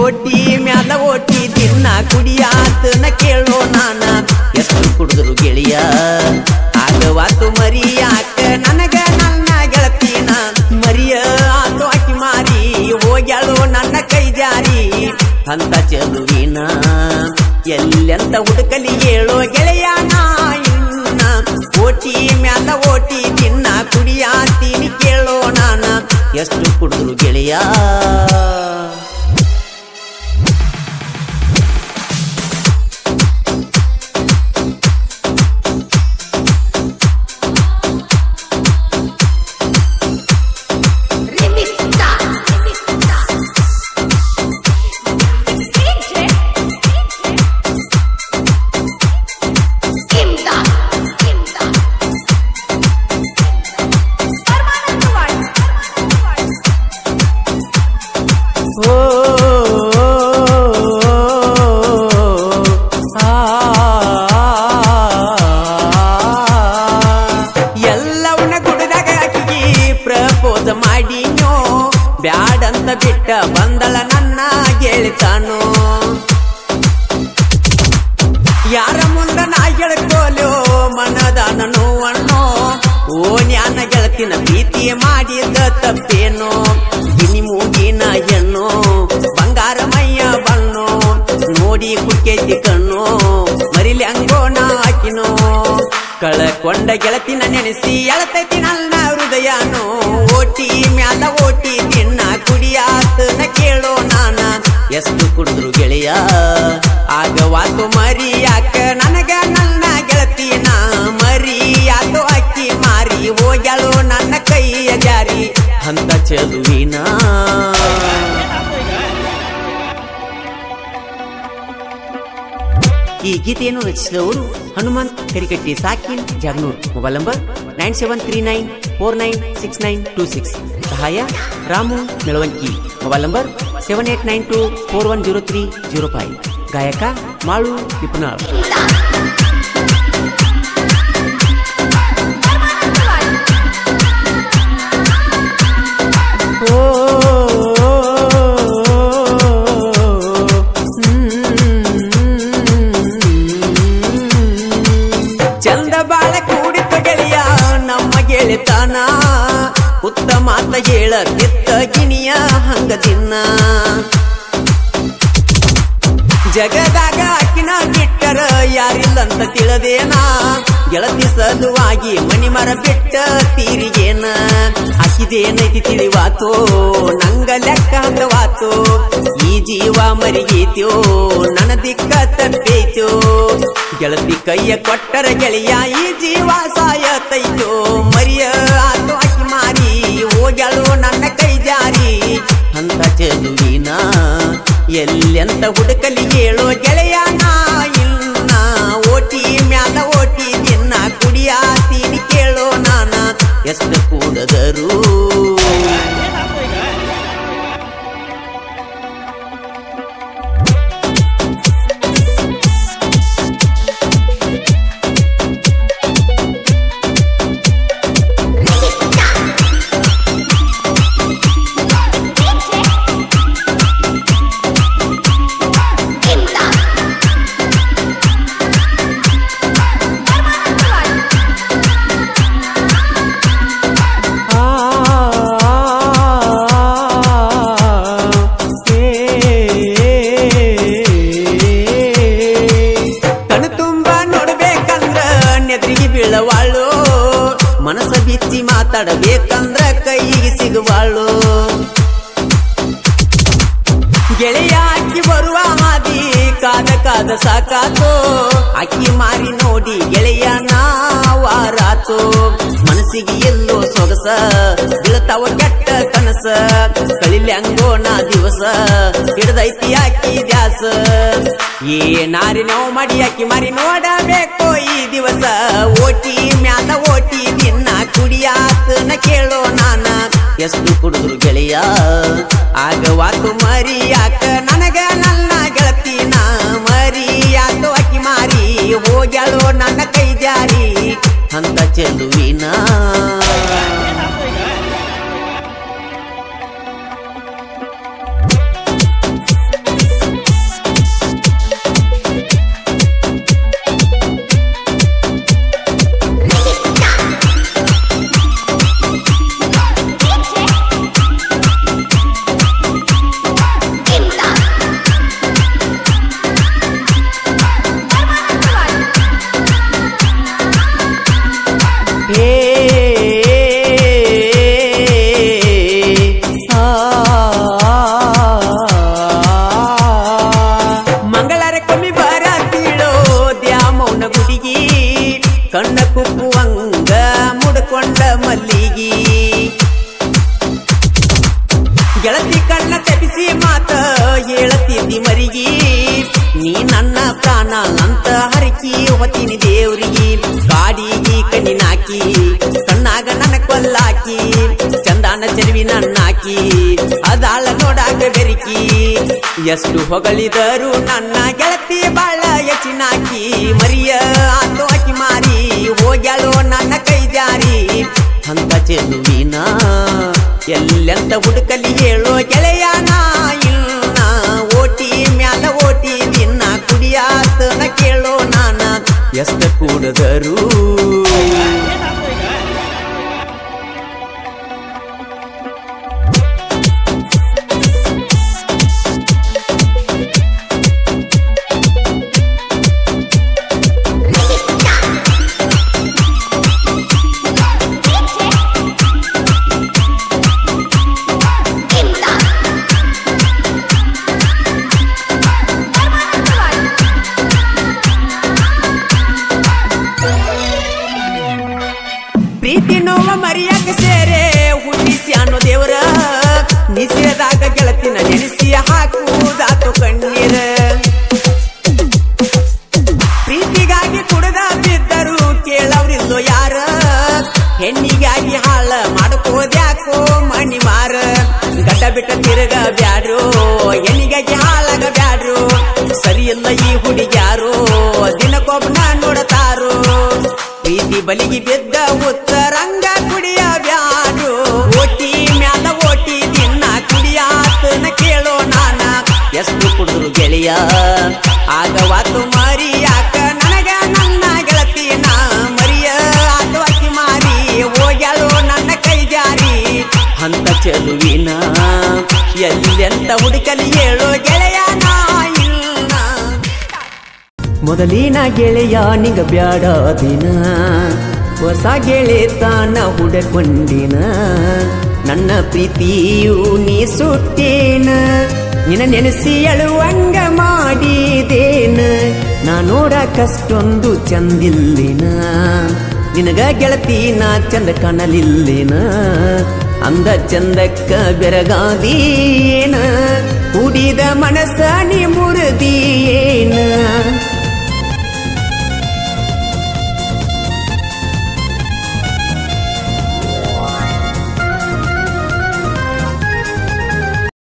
OT ಮ್ಯಾಲ OT ದಿನ ಕುಡಿಯಾತನ ಕೇಳೋ ನಾನ ಎಷ್ಟು ಕುಡಿದ್ರು ಗೆಳೆಯ ಆಗವಾತು ಮರಿ ಯಾಕ ನನಗ ನನ್ನ ಗೆಳತಿನ ಮರಿಯ ಆತು ಆಕಿ ಮಾರಿ ಹೋಗ್ಯಾಳು ನನ್ನ ಕೈ ಜಾರಿ ಅಂತ ಚಲುವಿನ ಎಲ್ಲೆಂತ ಹುಡುಕಲಿ ಹೇಳೋ ಗೆಳೆಯ ನಾ ಇನ್ನ ಓಟಿ ಮ್ಯಾಲ ಓಟಿ ದಿನ ಕುಡಿಯಾತೀನಿ ಕೇಳೋ ನಾನ ಎಷ್ಟು ಕುಡಿದ್ರು ಗೆಳೆಯ ಓ ಆ, ಎಲ್ಲವನ್ನ ಕುಡಿದಾಗ ಆಕಿಗೆ ಪ್ರಪೋಸ್ ಮಾಡಿನೋ ಬ್ಯಾಡಂತ ಬಿಟ್ಟ ಬಂದಳ ನನ್ನ ಗೆಳಿತಾನು ಯಾರ ಮುಂದ ನಾ ಹೇಳ್ಕೋಲೋ ಮನದಾನ ನೋವಣ್ಣೋ ಓ ಜ್ಞಾನ ಗೆಳತಿನ ಪ್ರೀತಿ ಮಾಡಿದ ತಪ್ಪೇನೋ ಗಿನಿ ಮೂಗಿನ ಹೆಣ್ಣು ಬಂಗಾರ ಮೈಯ ಬಣ್ಣು ನೋಡಿ ಕುಕ್ಕೈತಿ ಕಣ್ಣು ಮರಿಲಿ ಹಂಗೋಣ ಹಾಕಿನೋ ಕಳಕೊಂಡ ಗೆಳತಿನ ನೆನೆಸಿ ಎಳತೈತಿ ನನ್ನ ಹೃದಯನೋ ಓಟಿ ಮ್ಯಾಲ ಓಟಿ ತಿನ್ನ ಕುಡಿಯಾತನ ಕೇಳೋ ನಾನ ಎಷ್ಟು ಕುಡಿದ್ರು ಗೆಳೆಯ ಆಗವಾತು ಮರಿ ಯಾಕ ನನಗ ನನ್ನ ಗೆಳತಿನ ಮರಿ ಯಾತು ಅಕ್ಕಿ ಮಾರಿ ಹೋಗ್ಯಾಳು ನನ್ನ ಕೈಯ ಜಾರಿ ಅಂತ ಚಲುವಿನ ಈ ಗೀತೆಯನ್ನು ರಚಿಸಿದವರು ಹನುಮಂತ್ ಕರಿಕಟ್ಟಿ ಸಾಕಿನ್ Jagnur mobile number nine seven three nine four nine six nine two six ಸಹಾಯ Ramu Melavanki mobile number seven eight nine two four one zero three zero five ಗಾಯಕ ಮಾಳು ವಿಪುನಾಳ್ ಓ ಚಂದ ಬಾಳ ಕೂಡಿತ ಗೆಳೆಯ ನಮ್ಮ ಗೆಳೆತನ ಉತ್ತ ಮಾತ ಹೇಳ ಕಿತ್ತ ಗಿಣಿಯ ಹಂಗ ದಿನ ಜಗದಾಗ ಅಕ್ಕಿನ ಬಿಟ್ಟರ ಯಾರಿಲ್ಲಂತ ತಿಳಿದೇನ ಗೆಳತಿ ಸಲುವಾಗಿ ಮನಿ ಮರ ಬಿಟ್ಟ ತೀರಿಗೇನ ಅಕ್ಕಿದೇನೈತಿ ತಿಳಿವಾತೋ ನಂಗ ಲೆಕ್ಕ ಹಂಗವಾತೋ ಈ ಜೀವ ಮರಿಗೈತ್ಯೋ ನನ್ನ ದಿಕ್ಕ ತಪ್ಪೈತೋ ಗೆಳತಿ ಕೈಯ ಕೊಟ್ಟರ ಗೆಳೆಯ ಈ ಜೀವ ಸಾಯತೈತೋ ಮರಿಯ ಆತು ಅಕ್ಕಿ ಮಾರಿ ಹೋಗ್ಯಾಳು ನನ್ನ ಕೈ ಜಾರಿ ಅಂತ ಚೆಲುವಿನ ಎಲ್ಲೆಂತ ಹುಡುಕಲಿ ಹೇಳೋ ಗೆಳೆಯ ನಾ ಇನ್ನ ಓಟಿ ಮ್ಯಾಲ ಓಟಿ ದಿನ ಕುಡಿಯಾತೀನಿ ಕೇಳೋ ನಾನ ಎಷ್ಟು ಕೂಡದರು ಕಣ್ಣು ತುಂಬ ನೋಡ್ಬೇಕಂದ್ರ ನೆದ್ರಿಗೆ ಬೀಳವಾಳು ಮನಸ್ಸ ಬಿಚ್ಚಿ ಮಾತಾಡಬೇಕಂದ್ರ ಕೈಗೆ ಸಿಗುವಾಳು ಗೆಳೆಯ ಅಕ್ಕಿ ಬರುವ ಹಾದಿ ಕಾದ ಕಾದ ಸಾಕಾತು ಅಕ್ಕಿ ಮಾರಿ ನೋಡಿ ಗೆಳೆಯ ನಾವಾರಾತು ಮನಸ್ಸಿಗೆ ಎಲ್ಲೋ ಸೊಗಸ ಬೀಳ್ತಾವ ಕೆಟ್ಟ ಕನಸ ಕಳಿಲಿ ಹಂಗೋಣ ದಿವಸ ಹಿಡ್ದೈತಿ ಅಕ್ಕಿ ದ್ಯಾಸ ಏನಾರಿ ನಾವು ಮಾಡಿ ಅಕ್ಕಿ ಮಾರಿ ನೋಡಬೇಕು ಈ ದಿವಸ ಓಟಿ ಮ್ಯಾಲ ಓಟಿ ದಿನ ಕುಡಿಯಾತನ ಕೇಳೋ ನಾನ ಎಷ್ಟು ಕುಡಿದ್ರು ಗೆಳೆಯ ಆಗವಾತು ಮರಿ ಯಾಕ ನನಗ ನನ್ನ ಗೆಳತಿನ ಮರಿ ಯಾತು ಅಕ್ಕಿ ಮಾರಿ ಹೋಗ್ಯಾಳು ನನ್ನ ಕೈ ಜಾರಿ ಅಂತ ಚೆಲುವಿನ ಏ ಆ, ಮಂಗಳರ ಕಮ್ಮಿ ಬರ ತೀಳೋ ದ್ಯಾಮೌನ ಗುಡಿಗಿ ಕಣ್ಣ ಕುಕ್ಕುವಂಗ ಮುಡ್ಕೊಂಡ ಮಲ್ಲಿಗಿ ಗೆಳತಿ ಕಣ್ಣ ತೆಪಿಸಿ ಮಾತ ಹೇಳತಿದ್ದಿ ಮರಿಗಿ ನೀ ನನ್ನ ಪ್ರಾಣ ಅಂತ ಹರಕಿ ಹೊತ್ತಿನಿ ದೇವ್ರಿಗೆ ಕಾಡಿಗಿ ಕಣ್ಣಿನಾಕಿ ಕಣ್ಣಾಗ ನನ್ನ ಕೊಲ್ಲಾಕಿ ಚಂದಾನ ಚೆಲುವಿ ನನ್ನಾಕಿ ಅದಾಳ ನೋಡಾಗ ಬೆರಿಕಿ ಎಷ್ಟು ಹೊಗಳಿದರು ನನ್ನ ಗೆಳತಿ ಬಾಳ ಹೆಚ್ಚಿನಾಕಿ ಮರಿಯ ಆತು ಆಕಿ ಮಾರಿ ಹೋಗ್ಯಾಳೋ ನನ್ನ ಕೈ ಜಾರಿ ಅಂತ ಚೆಲುವಿನ ಎಲ್ಲೆಂತ ಹುಡುಕಲಿ ಹೇಳೋ ಗೆಳೆಯನ ಇನ್ನ ಓಟಿ ಮ್ಯಾಲ ಓಟಿ ನಿನ್ನ ಕುಡಿಯಾತನ ಕೇಳೋ ನಾನ ಎಷ್ಟ ಕೂಡದರು ಪ್ರೀತಿ ನೋವ ಮರಿಯಾಕ ಸೇರೆ ಹುಟ್ಟಿಸಿ ಅನ್ನೋ ದೇವರ ನಿಸೇದಾಗ ಗೆಳತಿನ ನೆನೆಸಿ ಹಾಕುವುದಾತು ಕಣ್ಣೀರ ಪ್ರೀತಿಗಾಗಿ ಕುಡದ ಬಿದ್ದರು ಕೇಳವ್ರಿಲ್ಲೋ ಯಾರ ಹೆಣ್ಣಿಗಾಗಿ ಹಾಳ ಮಾಡ್ಕೋದ್ಯಾಕೋ ಮಣಿ ಮಾರ ಗಡ್ಡ ಬಿಟ್ಟ ತಿರುಗ ಬ್ಯಾಡ್ರು ಹೆಣ್ಣಿಗಾಗಿ ಹಾಳಾಗ ಬ್ಯಾಡ್ರು ಸರಿಯಿಲ್ಲ ಈ ಹುಡುಗ್ಯಾರು ದಿನಕ್ಕೊಬ್ಬನ ನೋಡತಾರು ಪ್ರೀತಿ ಬಲಿಗೆ ಬಿದ್ದ ಉತ್ತರಂಗ ಕುಡಿಯ ಬ್ಯಾಡ್ರು ಓಟಿ ಮ್ಯಾಲ ಓಟಿ ದಿನ ಕುಡಿಯಾತನ ಕೇಳೋ ನಾನ ಎಷ್ಟು ಕುಡಿದ್ರು ಗೆಳೆಯ ಆಗವಾತು ಮರಿ ಯಾಕ ನನಗ ನನ್ನ ಗೆಳತಿನ ಮರಿಯ ಆತು ಅಕ್ಕಿ ಮಾರಿ ಹೋಗ್ಯಾಳು ನನ್ನ ಕೈ ಜಾರಿ ಅಂತ ಚೆಲುವಿನ ಎಲ್ಲೆಂತ ಹುಡುಕಲಿ ಹೇಳೋ ಗೆಳೆಯನ ಇಲ್ಲ ಮೊದಲಿನ ಗೆಳೆಯ ನಿಂಗ ಬ್ಯಾಡ ದಿನ ಹೊಸ ಗೆಳೆತನ ಹುಡಕೊಂಡಿನ ನನ್ನ ಪ್ರೀತಿಯು ನೀ ಸುಟ್ಟೇನ ನಿನ್ನ ನೆನೆಸಿ ಅಳುವಂಗ ಮಾಡಿದೇನ ನಾ ನೋಡಕಷ್ಟೊಂದು ಚಂದಿಲ್ಲಿನ ನಿನಗ ಗೆಳತಿ ನಾ ಚಂದ ಕಾಣಲಿಲ್ಲಿನ ಅಂದ ಚಂದಕ್ಕ ಬೆರಗಾದೀನ ಕುಡಿದ ಮನಸ್ಸ ನೀ ಮುರಿದೀಯೇನ